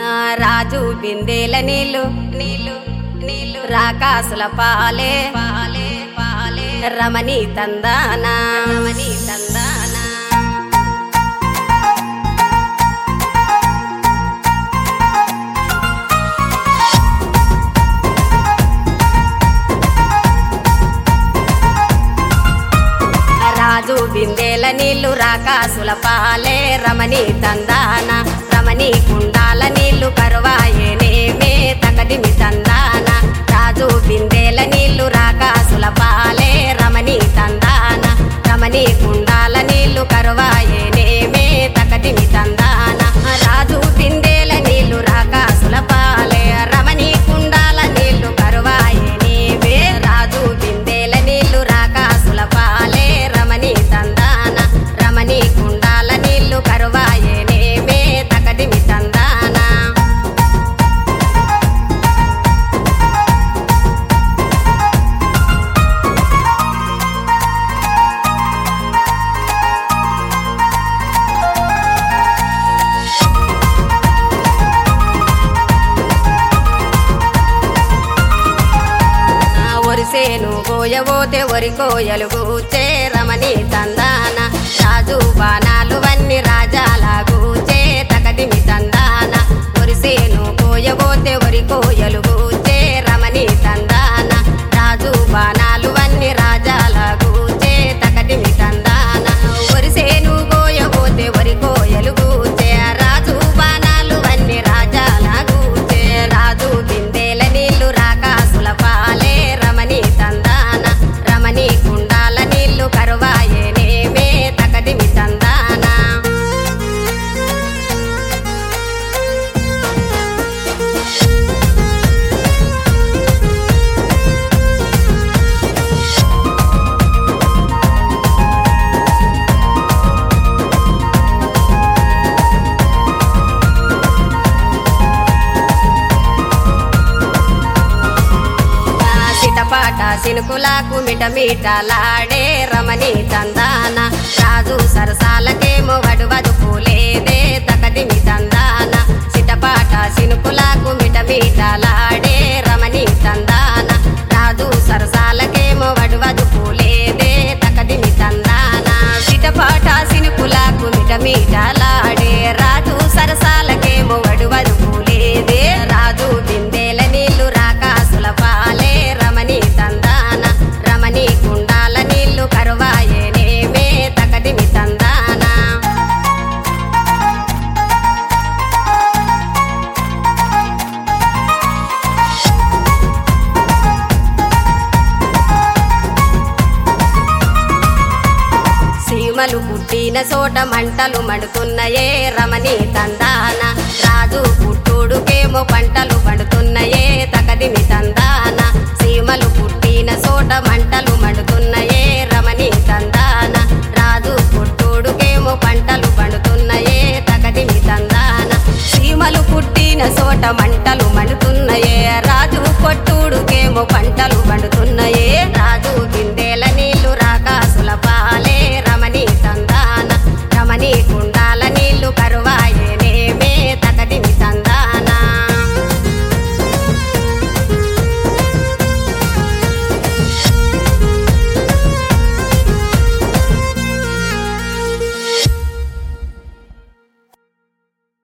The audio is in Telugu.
ఆ రాజు బిందెల నీళ్ళు నీళ్ళు నీళ్ళు రాకాసుల పాలే పాలే పాలే రమణి తందానా రమణి తందానా రాజు బిందెల నీళ్లు రాకాసుల పాలే రమణి తందాన రమణి కుండాల నీళ్లు కరువాయేనేమే తకదిమి తందాన రాజు బిందెల నీళ్లు రాకాసుల పాలే రమణి తందాన రమణి కుండాల నీళ్లు కరువాయేనేమే తకదిమి తందాన రాజు బిందెల నీళ్లు రాకాసుల పాలే రమణి కుండాల నీళ్లు కరువాయేనేమే రాజు బిందెల నీళ్లు రాకాసుల పాలే రమణి తందాన రమణి కుండాల నీళ్లు కరువాయేనేమే తకదిమి తందాన ఆ ఒరిసేను గోయబోతే ఒరి కోయలు గూచే రమణి తందాన రాజు బాణాలు వన్ని రాజాల గూచే తకదిమి తందాన ఒరిసేను గోయబోతే ఒరి కోయలు గూచే రమణి తందాన రాజు బాణాలు వన్ని రాజాల గూచే తకదిమి తందాన ఒరిసేను గోయబోతే ఒరి కోయలు గూచే రాజు బాణాలు వన్ని రాజాల గూచే రాజు బిందెల నీళ్లు రాకాసుల పాలే రమణి తందాన రమణి కుండాల నీళ్లు కరువాయేనేమే తకదిమి తందాన ఆ సిటపాట సినుకులకు మిటమిటలాడే రమణి తందాన రాజు సరసాలకేమో వడువదు పూలేదే తకదిమి తందాన సిటపాట సినుకులకు మిటమిటలాడే రమణి తందాన రాజు సరసాలకేమో వడువదు పూలేదే తకదిమి తందాన సిటపాట సినుకులకు మిటమిటలాడే రాజు సరసాలకేమో వడువదు పూలేదే రాజు బిందెల నీళ్లు రాకాసుల పాలే రమణి తందాన రమణి కుండాల నీళ్లు కరువాయేనేమే తకదిమి తందాన సీమలు పుట్టిన చోట మంటలు మడుతున్నాయే రమణి తందాన రాజు పుట్టుడుకేమో పంటలు పడు